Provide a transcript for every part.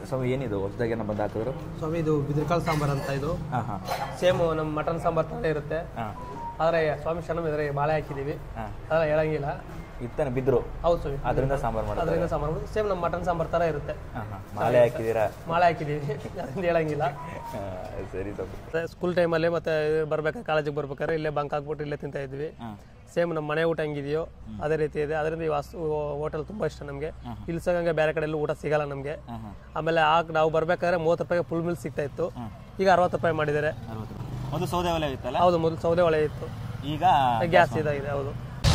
ಸ್ವಾಮಿ ಏನಿದು ಹೊಸದಾಗಿ ಏನೋ ಬಂದು ಹಾಕಿದ್ರು ಸ್ವಾಮಿ ಇದು ಬಿದಿರ್ಕಾಳು ಸಾಂಬಾರ್ ಅಂತ ಇದು ಹಾಂ ಹಾಂ ಸೇಮ್ ನಮ್ಮ ಮಟನ್ ಸಾಂಬಾರ್ ಥರ ಇರುತ್ತೆ ಹಾಂ ಆದರೆ ಸ್ವಾಮಿ ಶರಣಂ ಇದ್ರೆ ಬಾಳೆ ಹಾಕಿದ್ದೀವಿ ಹಾಂ ಅದೆಲ್ಲ ಹೇಳಂಗಿಲ್ಲ ಇತ್ತಾನೆ ಬಿದ್ದರು ಹೌದು ಸ್ವಾಮಿ ಅದರಿಂದ ಸಾಂಬಾರು ಮಾಡೋದು ಅದರಿಂದ ಸಾಂಬಾರು ಸೇಮ್ ನಮ್ಮ ಮಟನ್ ಸಾಂಬಾರ್ ಥರ ಇರುತ್ತೆ ಹಾಂ ಹಾಂ ಮಾಲೆ ಹಾಕಿದ್ದೀರಾ ಮಾಳೆ ಹಾಕಿದ್ದೀವಿ ಅದರಿಂದ ಹೇಳಂಗಿಲ್ಲ ಹಾಂ ಸರಿ ತಪ್ಪು ಸ್ಕೂಲ್ ಟೈಮಲ್ಲಿ ಮತ್ತೆ ಬರ್ಬೇಕಾದ್ರೆ ಕಾಲೇಜಿಗೆ ಬರ್ಬೇಕಾದ್ರೆ ಇಲ್ಲೇ ಬಂಕ್ ಹಾಕ್ಬಿಟ್ಟು ಇಲ್ಲೇ ತಿಂತಾ ಇದ್ವಿ ಹಾಂ ಸೇಮ್ ನಮ್ಮ ಮನೆ ಊಟ ಹೆಂಗಿದೆಯೋ ಅದೇ ರೀತಿ ಇದೆ ಅದರಿಂದ ಈ ವಾಸ್ ಹೋಟೆಲ್ ತುಂಬ ಇಷ್ಟ ನಮಗೆ ಇಲ್ಲಿ ಸಿಗಂಗೆ ಬೇರೆ ಕಡೆ ಎಲ್ಲ ಊಟ ಸಿಗಲ್ಲ ನಮಗೆ ಹಾಂ ಹಾಂ ಆಮೇಲೆ ಆಗ ನಾವು ಬರ್ಬೇಕಾದ್ರೆ ಮೂವತ್ತು ರೂಪಾಯಿಗೆ ಫುಲ್ ಮಿಲ್ ಸಿಗ್ತಾ ಇತ್ತು ಈಗ ಅರವತ್ತು ರೂಪಾಯಿ ಮಾಡಿದ್ದಾರೆ ಅರವತ್ತು ಒಂದು ಸೌದೆ ಒಲೆ ಇತ್ತಲ್ಲ ಹೌದು ಮೊದಲು ಸೌದೆ ಒಳೆ ಇತ್ತು ಈಗ ಗ್ಯಾಸ್ ಇದಾಗಿದೆ ಹೌದು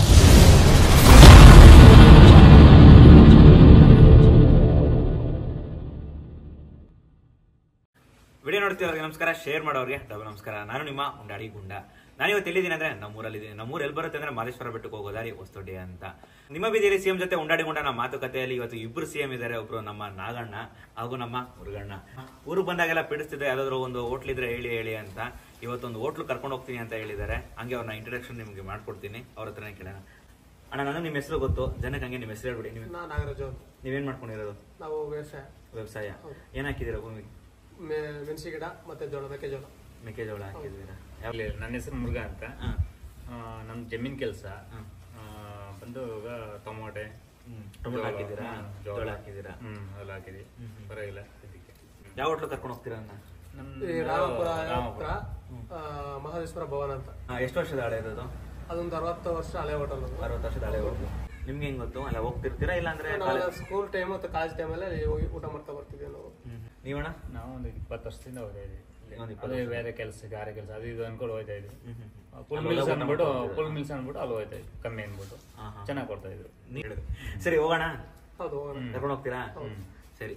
ವಿಡಿಯೋ ನೋಡ್ತಿರೋರಿಗೆ ನಮಸ್ಕಾರ ಶೇರ್ ಮಾಡೋರಿಗೆ ಡಬಲ್ ನಮಸ್ಕಾರ ನಾನು ನಿಮ್ಮ ಉಂಡಾಡಿ ಗುಂಡ ನಾನು ಇವತ್ತು ಎಲ್ಲಿದ್ದೀನಿ ಅಂದ್ರೆ ನಮ್ಮೂರಲ್ಲಿದ್ದೀನಿ ನಮ್ಮೂರು ಎಲ್ಲಿ ಬರುತ್ತೆ ಅಂದ್ರೆ ಮಾದೇಶ್ವರ ಬೆಟ್ಟಕ್ಕೆ ಹೋಗೋ ದಾರಿ ಹೊಸದೊಡ್ಡಿ ಅಂತ ನಿಮ್ಮ ಬೀದಿಯಲ್ಲಿ ಸಿಎಂ ಜೊತೆ ಉಂಡಾಡಿ ಗುಂಡನ ಮಾತುಕತೆಯಲ್ಲಿ ಇವತ್ತು ಇಬ್ಬರು ಸಿಎಂ ಇದ್ದಾರೆ ಒಬ್ರು ನಮ್ಮ ನಾಗಣ್ಣ ಹಾಗೂ ನಮ್ಮ ಮುರುಗಣ್ಣ ಊರಿಗೆ ಬಂದಾಗೆಲ್ಲ ಪೀಡಿಸ್ತಿದ್ರೆ ಯಾವ್ದಾದ್ರು ಒಂದು ಹೋಟ್ಲ್ ಇದ್ರೆ ಹೇಳಿ ಹೇಳಿ ಅಂತ ಇವತ್ತೊಂದು ಹೋಟ್ಲು ಕರ್ಕೊಂಡು ಹೋಗ್ತೀನಿ ಅಂತ ಹೇಳಿದ್ದಾರೆ ಹಂಗೆ ಅವ್ರನ್ನ ಇಂಟ್ರಡಕ್ಷನ್ ನಿಮಗೆ ಮಾಡ್ಕೊಡ್ತೀನಿ ಅವ್ರ ಹತ್ರನೇ ಕೇಳೋಣ ಅಣ್ಣ ನನಗೆ ನಿಮ್ಮ ಹೆಸರು ಗೊತ್ತು ಜನಕ್ಕೆ ಹಂಗೆ ನಿಮ್ಮ ಹೆಸರು ಹೇಳ್ಬಿಡಿ ನೀವು ನಾಗರಾಜು ನೀವೇನ್ ಮಾಡ್ಕೊಂಡಿರೋದು ನಾವು ವ್ಯವಸಾಯ ವ್ಯವಸಾಯ ಏನ್ ಹಾಕಿದ್ದೀರಾ ಭೂಮಿಗೆ ಮೆಣಸಿ ಗಿಡ ಮತ್ತೆ ಜೋಳ ಮೆಕ್ಕೆಜೋಳ ಮೆಕ್ಕೆಜೋಳ ಹಾಕಿದ್ದೀರಾ ಯಾವ ಇಲ್ಲಿ ನನ್ನ ಹೆಸರು ಮುರುಘಾ ಅಂತ ಹಾ. ಆ, ನಮ್ ಜಮೀನ್ ಕೆಲಸ ಹಾ. ಬಂದು ಇವಾಗ ಟೊಮೊಟೆ ಹ್ಮ್. ಟೊಮೊಟೊ ಹಾಕಿದ್ದೀರಾ ಹ್ಮ್, ಜೋಳ ಹಾಕಿದ್ದೀರಾ ಹ್ಮ್ ಎಲ್ಲ ಹಾಕಿದ್ವಿ ಪರವಾಗಿಲ್ಲ ಇದಕ್ಕೆ ಯಾವ ಹೋಟ್ಲು ಕರ್ಕೊಂಡು ಹೋಗ್ತೀರಾ ಅನ್ನ ನಮ್ದು ರಾಮಪುರ ರಾಮಪುರ. ಹತ್ರ ಮಹದೇಶ್ವರ ಭವನ ಅಂತ ಎಷ್ಟು ವರ್ಷದ ಹಳೆ ಇರೋದು ಅದೊಂದು ಅರವತ್ತು ವರ್ಷ ಹಳೆ ಹೋಟೆಲ್ ಅರವತ್ತು ವರ್ಷದ ಹಳೆ ಹೋಟ್ಲು ನಿಮ್ಗೆ ಹೆಂಗ್ ಗೊತ್ತು ಅಲ್ಲ ಹೋಗ್ತಿರ್ತೀರಾ ಇಲ್ಲ ಅಂದ್ರೆ ನಾವು ಸ್ಕೂಲ್ ಟೈಮ್ ಮತ್ತು ಕಾಲೇಜ್ ಟೈಮಲ್ಲಿ ಹೋಗಿ ಊಟ ಮಾಡ್ತಾ ಬರ್ತಿದ್ವಿ ನಾವು ನೀವಣ್ಣ ನಾವು ಒಂದು ಇಪ್ಪತ್ತು ವರ್ಷದಿಂದ ಹೋಗ್ತಾ ಇದ್ವಿ ಒಂದು ಇಪ್ಪತ್ತು ಅದೇ ಬೇರೆ ಕೆಲಸ ಗಾರೆ ಕೆಲಸ ಅದು ಇದು ಅನ್ಕೊಂಡು ಹೋಗ್ತಾ ಇದ್ವಿ ಫುಲ್ ಅಲ್ಲಿ ಮಿಲ್ಸ್ ಊಟ ಅನ್ಬಿಟ್ಟು ಮಾಡ್ತಾ ಫುಲ್ ಮಿಲ್ಸ್ ಅನ್ಬಿಟ್ಟು ಅಲ್ಲಿ ಹೋಗ್ತಾ ಇದ್ವಿ ಕಮ್ಮಿ ಅನ್ಬಿಟ್ಟು ಹಾ, ಹಾ. ಚೆನ್ನಾಗಿ ಕೊಡ್ತಾ ಇದ್ರು ನೀವ್ ಹೇಳಿದ್ರಿ. ಸರಿ ಹೋಗೋಣ ಹೌದು ಹೋಗೋಣ. ಕರ್ಕೊಂಡು ಹೋಗ್ತೀರಾ ಸರಿ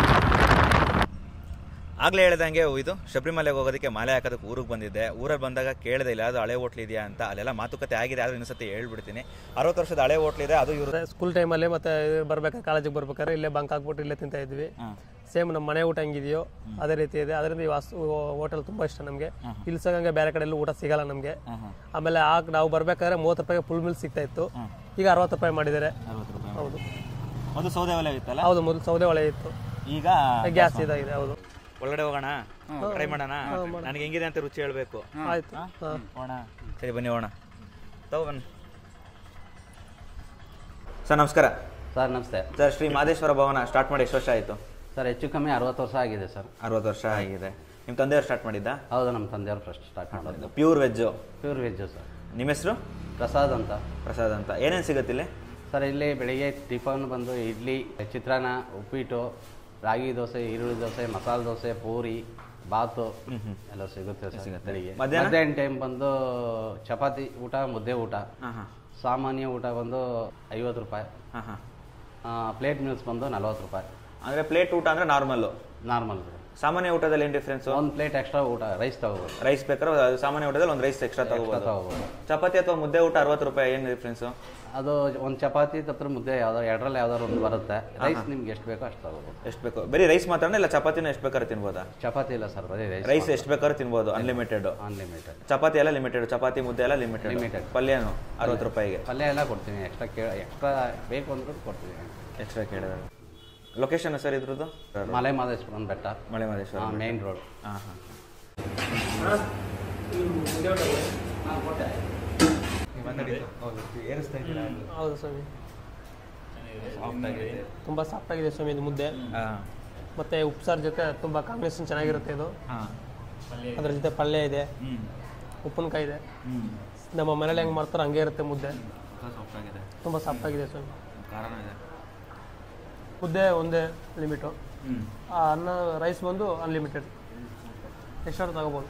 ಆಗ್ಲೇ ಹೇಳ್ದಂಗೆ ಇದು ಶಬರಿಮಲೆಗೆ ಹೋಗೋದಕ್ಕೆ ಮಾಲೆ ಹಾಕೋದಕ್ಕೆ ಊರಿಗೆ ಬಂದಿದ್ದೆ ಊರಲ್ಲಿ ಬಂದಾಗ ಕೇಳಿದೆ ಇಲ್ಲ ಅದು ಹಳೆ ಹೋಟ್ಲ್ ಇದೆಯಾ ಅಂತ ಅಲ್ಲೆಲ್ಲ ಮಾತುಕತೆ ಆಗಿದೆ ಆದ್ರೆ ಇನ್ನೊಂದ್ಸತಿ ಹೇಳ್ಬಿಡ್ತೀನಿ ಅರವತ್ತು ವರ್ಷದ ಹಳೆ ಹೋಟ್ಲ್ ಇದೆ ಅದು ಇವರು ಸ್ಕೂಲ್ ಟೈಮಲ್ಲಿ ಮತ್ತೆ ಬರ್ಬೇಕಾದ್ರೆ ಕಾಲೇಜಿಗೆ ಬರ್ಬೇಕಾದ್ರೆ ಇಲ್ಲೇ ಬಂಕ್ ಹಾಕ್ಬಿಟ್ಟು ಇಲ್ಲೇ ತಿಂತಾ ಇದ್ವಿ ಸೇಮ್ ನಮ್ಮ ಮನೆ ಊಟ ಹೆಂಗಿದೆಯೋ ಅದೇ ರೀತಿ ಇದೆ ಅದರಿಂದ ಈ ವಾಸ್ ಹೋಟೆಲ್ ತುಂಬ ಇಷ್ಟ ನಮಗೆ ಇಲ್ಲಿ ಸಿಗಂಗೆ ಬೇರೆ ಕಡೆ ಎಲ್ಲ ಊಟ ಸಿಗಲ್ಲ ನಮಗೆ ಆಮೇಲೆ ಆಗ ನಾವು ಬರ್ಬೇಕಾದ್ರೆ ಮೂವತ್ತು ರೂಪಾಯಿಗೆ ಫುಲ್ ಮಿಲ್ ಸಿಗ್ತಾ ಇತ್ತು ಈಗ ಅರವತ್ತು ರೂಪಾಯಿ ಮಾಡಿದ್ದಾರೆ ಅರವತ್ತು ರೂಪಾಯಿ ಹೌದು ಒಂದು ಸೌದೆ ಒಲೆ ಇತ್ತಲ್ಲ ಹೌದು ಮೊದಲು ಸೌದೆ ಒಳೆ ಇತ್ತು ಈಗ ಗ್ಯಾಸ್ ಇದಾಗಿದೆ ಹೌದು ಒಳಗಡೆ ಹೋಗೋಣ ಟ್ರೈ ಮಾಡೋಣ ನನಗೆ ಹೆಂಗಿದೆ ಅಂತ ರುಚಿ ಹೇಳ್ಬೇಕು ಆಯ್ತು ಹಾಂ ಹೋಗೋಣ ಸರಿ ಬನ್ನಿ ಹೋಗೋಣ ತಗೋ ಬನ್ನಿ ಸರ್ ನಮಸ್ಕಾರ ಸರ್ ನಮಸ್ತೆ ಸರ್ ಶ್ರೀ ಮಾದೇಶ್ವರ ಭವನ ಸ್ಟಾರ್ಟ್ ಮಾಡಿ ಎಷ್ಟು ವರ್ಷ ಆಯಿತು ಸರ್ ಹೆಚ್ಚು ಕಮ್ಮಿ ಅರವತ್ತು ವರ್ಷ ಆಗಿದೆ ಸರ್ ಅರವತ್ತು ವರ್ಷ ಆಗಿದೆ ನಿಮ್ಮ ತಂದೆಯವ್ರು ಸ್ಟಾರ್ಟ್ ಮಾಡಿದ್ದ ಹೌದು ನಮ್ಮ ತಂದೆಯವರು ಫಸ್ಟ್ ಸ್ಟಾರ್ಟ್ ಮಾಡೋದು pure veg pure veg sir ನಿಮ್ಮ ಹೆಸರು ಪ್ರಸಾದ್ ಅಂತ ಪ್ರಸಾದ್ ಅಂತ ಏನೇನು ಸಿಗುತ್ತೆ ಇಲ್ಲಿ ಸರ್ ಇಲ್ಲಿ ಬೆಳಿಗ್ಗೆ ಟಿಫನ್ ಬಂದು ಇಡ್ಲಿ ಚಿತ್ರಾನ್ನ ಉಪ್ಪಿಟ್ಟು ರಾಗಿ ದೋಸೆ ಈರುಳ್ಳಿ ದೋಸೆ ಮಸಾಲೆ ದೋಸೆ ಪೂರಿ ಬಾತು ಎಲ್ಲ ಸಿಗುತ್ತೆ ಸರ್ ಬೆಳಿಗ್ಗೆ ಮಧ್ಯಾಹ್ನ? ಮಧ್ಯಾಹ್ನ ಟೈಮ್ ಬಂದು ಚಪಾತಿ ಊಟ ಮುದ್ದೆ ಊಟ ಹಾಂ ಹಾಂ ಸಾಮಾನ್ಯ ಊಟ ಬಂದು ಐವತ್ತು ರೂಪಾಯಿ ಹಾಂ ಹಾಂ ಪ್ಲೇಟ್ ಮೀಲ್ಸ್ ಬಂದು ನಲ್ವತ್ತು ರೂಪಾಯಿ ಅಂದರೆ ಪ್ಲೇಟ್ ಊಟ ಅಂದರೆ ನಾರ್ಮಲ್ಲು ನಾರ್ಮಲ್ ಸಾಮಾನ್ಯ ಊಟದಲ್ಲಿ ಏನು ಡಿಫ್ರೆನ್ಸು ಒಂದು ಪ್ಲೇಟ್ ಎಕ್ಸ್ಟ್ರಾ ಊಟ ರೈಸ್ ತಗೋಬೋದು ರೈಸ್ ಬೇಕಾದ್ರೆ ಅದು ಸಾಮಾನ್ಯ ಊಟದಲ್ಲಿ ಒಂದು ರೈಸ್ ಎಕ್ಸ್ಟ್ರಾ ತಗೋಬೋದು ತಗೋಬೋದು ಚಪಾತಿ ಅಥವಾ ಮುದ್ದೆ ಊಟ ಅರವತ್ತು ರೂಪಾಯಿ ಏನು ಡಿಫ್ರೆನ್ಸು ಅದು ಒಂದು ಚಪಾತಿ ತತ್ರ ಮುದ್ದೆ ಯಾವ್ದೋ ಎರಡರಲ್ಲಿ ಯಾವ್ದಾದ್ರು ಒಂದು ಬರುತ್ತೆ ರೈಸ್ ನಿಮ್ಗೆ ಎಷ್ಟು ಬೇಕೋ ಅಷ್ಟು ತಗೋಬೋದು ಎಷ್ಟು ಬೇಕು ಬರೀ ರೈಸ್ ಮಾತ್ರನೇ ಇಲ್ಲ ಚಪಾತಿನೂ ಎಷ್ಟು ಬೇಕಾದ್ರೆ ತಿನ್ಬೋದಾ ಚಪಾತಿ ಇಲ್ಲ ಸರ್ ಬರೀ ರೈಸ್ ರೈಸ್ ಎಷ್ಟು ಬೇಕಾದ್ರೂ ತಿನ್ಬೋದು ಅನ್ಲಿಮಿಟೆಡ್ ಅನ್ಲಿಮಿಟೆಡ್ ಚಪಾತಿ ಎಲ್ಲ ಲಿಮಿಟೆಡ್ ಚಪಾತಿ ಮುದ್ದೆ ಎಲ್ಲ ಲಿಮಿಟೆಡ್ Limited. ಪಲ್ಯನು ಅರವತ್ತು ರೂಪಾಯಿಗೆ ಪಲ್ಯ ಎಲ್ಲ ಕೊಡ್ತೀನಿ ಎಕ್ಸ್ಟ್ರಾ ಕೇಳ ಎಕ್ಸ್ಟ್ರಾ ಬೇಕು ಅಂದ್ರೂ ಕೊಡ್ತೀನಿ ಎಕ್ಸ್ಟ್ರಾ ಕೇಳಿದ್ರೆ ಲೊಕೇಶನ್ ಸರ್ ಇದ್ರದ್ದು ಮಲೆ ಮಾದೇಶ್ವರನ್ ಬೆಟ್ಟ ಮಳೆ ಮಹದೇಶ್ವರ ಮೇನ್ ರೋಡ್ ಹಾಂ ಹಾಂ ಏರಿಸ್ತಾ ಇದ್ದೀರಾ ಹೌದು ಸ್ವಾಮಿ ಸಾಫ್ಟ್ ಆಗಿದೆ ತುಂಬ ಸಾಫ್ಟ್ ಆಗಿದೆ ಸ್ವಾಮಿ ಇದು ಮುದ್ದೆ ಹಾಂ ಮತ್ತೆ ಉಪ್ಸಾರು ಜೊತೆ ತುಂಬ ಕಾಂಬಿನೇಷನ್ ಚೆನ್ನಾಗಿರುತ್ತೆ ಇದು ಹಾಂ ಅದ್ರ ಜೊತೆ ಪಲ್ಯ ಇದೆ ಹ್ಞೂ ಉಪ್ಪಿನಕಾಯಿ ಇದೆ ಹ್ಞೂ ನಮ್ಮ ಮನೇಲಿ ಹೆಂಗೆ ಮಾಡ್ತಾರೋ ಹಂಗೆ ಇರುತ್ತೆ ಮುದ್ದೆ ಸಾಫ್ಟ್ ಆಗಿದೆ ತುಂಬ ಸಾಫ್ಟ್ ಆಗಿದೆ ಸ್ವಾಮಿ ಖಾರನೂ ಇದೆ ಮುದ್ದೆ ಒಂದೇ ಲಿಮಿಟು ಹ್ಞೂ ಆ ಅನ್ನ ರೈಸ್ ಬಂದು ಅನ್ಲಿಮಿಟೆಡ್ ಎಷ್ಟಾದ್ರು ತಗೋಬೋದು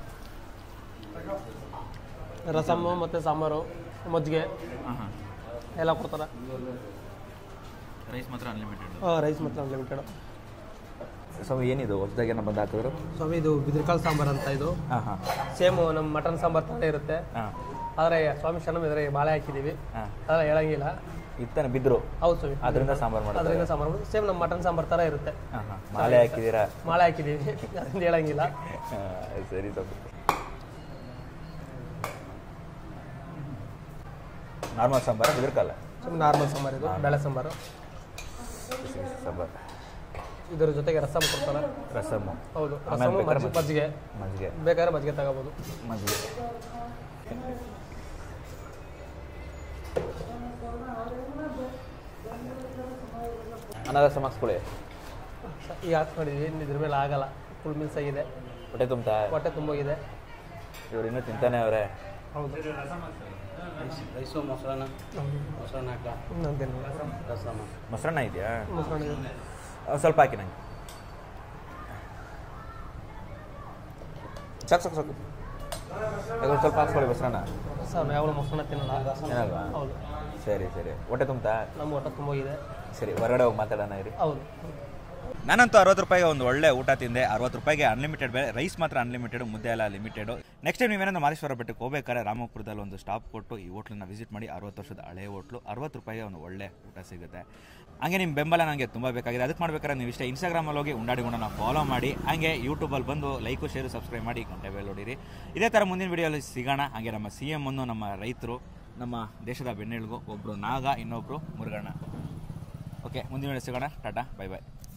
ರಸಮ್ಮು ಮತ್ತು ಸಾಂಬಾರು ಮಜ್ಜಿಗೆ ಹಾಂ ಹಾಂ ಎಲ್ಲ ಕೊಡ್ತಾರೆ ರೈಸ್ ಮಾತ್ರ ಅನ್ಲಿಮಿಟೆಡ್ ರೈಸ್ ಮತ್ತು ಅನ್ಲಿಮಿಟೆಡ್ ಸ್ವಾಮಿ ಏನಿದು ಹೊಸದಾಗಿ ಏನೋ ಬಂದು ಹಾಕಿದ್ರು ಸ್ವಾಮಿ ಇದು ಬಿದಿರ್ಕಾಳು ಸಾಂಬಾರ್ ಅಂತ ಇದು ಹಾಂ ಹಾಂ ಸೇಮ್ ನಮ್ಮ ಮಟನ್ ಸಾಂಬಾರ್ ಥರ ಇರುತ್ತೆ ಹಾಂ ಆದರೆ ಸ್ವಾಮಿ ಶರಣಂ ಇದ್ರೆ ಬಾಳೆ ಹಾಕಿದ್ದೀವಿ ಹಾಂ ಅದೆಲ್ಲ ಹೇಳಂಗಿಲ್ಲ ಇತ್ತಾನೆ ಬಿದ್ದರು ಹೌದು ಸ್ವಾಮಿ ಅದರಿಂದ ಸಾಂಬಾರು ಮಾಡೋದು ಅದರಿಂದ ಸಾಂಬಾರು ಸೇಮ್ ನಮ್ಮ ಮಟನ್ ಸಾಂಬಾರ್ ಥರ ಇರುತ್ತೆ ಹಾಂ ಹಾಂ ಮಾಲೆ ಹಾಕಿದ್ದೀರಾ ಮಾಳೆ ಹಾಕಿದ್ದೀವಿ ಅದರಿಂದ ಹೇಳಂಗಿಲ್ಲ ಹಾಂ, ಸರಿ ತಪ್ಪು ನಾರ್ಮಲ್ ಸಾಂಬಾರ ಬಿದಿರ್ಕಲ್ಲ ಸುಮ್ಮನೆ ನಾರ್ಮಲ್ ಸಾಂಬಾರ್ ಇದು ಬೇಳೆ ಸಾಂಬಾರು ಸಾಂಬಾರ್ ಇದರ ಜೊತೆಗೆ ರಸಮ್ ಕೊಡ್ತಾರೆ ರಸಮ್ಮು ಹೌದು ಆಮೇಲೆ ರಸಮು ಬೇಕಾದ್ರೆ ಮಜ್ಜಿ- ಮಜ್ಜಿಗೆ ಮಜ್ಜಿಗೆ ಬೇಕಾದ್ರೆ ಮಜ್ಜಿಗೆ ತಗೋಬೋದು ಮಜ್ಜಿಗೆ ಅನ್ನ ರಸ ಮಾಡಿಸ್ಕೊಳ್ಳಿ ಸ- ಈಗ ಹಾಕ್ಕೊಂಡಿದ್ವಿ ಇನ್ನು ಇದ್ರ ಮೇಲೆ ಆಗಲ್ಲ ಫುಲ್ ಮಿಲ್ಸ್ ಆಗಿದೆ ಹೊಟ್ಟೆ ತುಂಬ್ತಾ ಹೊಟ್ಟೆ ತುಂಬೋಗಿದೆ ಇವ್ರು ಇನ್ನೂ ತಿಂತಾನೆ ಅವರೇ ಹೌದು ರೈಸು ಮೊಸರನ್ನ ಮೊಸರನ್ನ ಹಾಕ ಅಂತೀನಿ ರಸಮ ಮೊಸರನ್ನ ಇದೆಯಾ ಮುಸ್ಕೊಂಡು ಒಂದ್ ಸ್ವಲ್ಪ ಹಾಕಿ ನಂಗೆ ಸಾಕು ಸಾಕು ಸಾಕು ಅದೊಂದು ಸ್ವಲ್ಪ ಹಾಕ್ಸ್ಕೊಳ್ಳಿ ಮೊಸರನ್ನ ಸರ್ ನಾವು ಯಾವಾಗಲೂ ಮೊಸರನ್ನ ತಿನ್ನಲ್ಲ ಏನಲ್ವಾ ಹೌದು ಸರಿ ಸರಿ ಹೊಟ್ಟೆ ತುಂಬ್ತಾ ನಮ್ಮ ಹೊಟ್ಟೆ ತುಂಬೋಗಿದೆ ಸರಿ ಹೊರಗಡೆ ಹೋಗಿ ಮಾತಾಡೋಣ ಇರಿ ಹೌದು ನಾನಂತೂ ಅರವತ್ತು ರೂಪಾಯಿಗೆ ಒಂದು ಒಳ್ಳೆ ಊಟ ತಿಂದೆ ಅರವತ್ತು ರೂಪಾಯಿಗೆ ಅನ್ಲಿಮಿಟೆಡ್ ಬೇರೆ ರೈಸ್ ಮಾತ್ರ ಅನ್ಲಿಮಿಟೆಡ್ ಮುದ್ದೆ ಎಲ್ಲ ಲಿಮಿಟೆಡ್ ನೆಕ್ಸ್ಟ್ ಟೈಮ್ ನೀವೇನಾದ್ರು ಮಾದೇಶ್ವರ ಬೆಟ್ಟಕ್ಕೆ ಹೋಗ್ಬೇಕಾದ್ರೆ ರಾಮಪುರದಲ್ಲಿ ಒಂದು ಸ್ಟಾಪ್ ಕೊಟ್ಟು ಈ ಹೋಟ್ಲನ್ನ ವಿಸಿಟ್ ಮಾಡಿ ಅರವತ್ತು ವರ್ಷದ ಹಳೆ ಹೋಟ್ಲು ಅರವತ್ತು ರೂಪಾಯಿಗೆ ಒಂದು ಒಳ್ಳೆ ಊಟ ಸಿಗುತ್ತೆ ಹಂಗೆ ನಿಮ್ಮ ಬೆಂಬಲ ನನಗೆ ತುಂಬ ಬೇಕಾಗಿದೆ ಅದಕ್ಕೆ ಮಾಡ್ಬೇಕಾದ್ರೆ ನೀವು ಇಷ್ಟ ಇನ್ಸ್ಟಾಗ್ರಾಮಲ್ಲಿ ಹೋಗಿ ಉಂಡಾಡಿ ಗುಂಡನ ಫಾಲೋ ಮಾಡಿ ಹಾಗೆ ಯೂಟ್ಯೂಬಲ್ಲಿ ಬಂದು ಲೈಕು ಶೇರು ಸಬ್ಸ್ಕ್ರೈಬ್ ಮಾಡಿ ಗಂಟೆ ಬೇಲ್ ಹೊಡೀರಿ ಇದೇ ಥರ ಮುಂದಿನ ವಿಡಿಯೋಲಿ ಸಿಗೋಣ ಹಾಗೆ ನಮ್ಮ ಸಿ ಎಮ್ ಅನ್ನು ನಮ್ಮ ರೈತರು ನಮ್ಮ ದೇಶದ ಬೆನ್ನೆಲುಗು ಒಬ್ಬರು ನಾಗ ಇನ್ನೊಬ್ಬರು ಮುರುಗಣ್ಣ ಓಕೆ ಮುಂದಿನ ವಿಡಿಯೋ ಸಿಗೋಣ ಟಾಟಾ ಬೈ ಬಾಯ್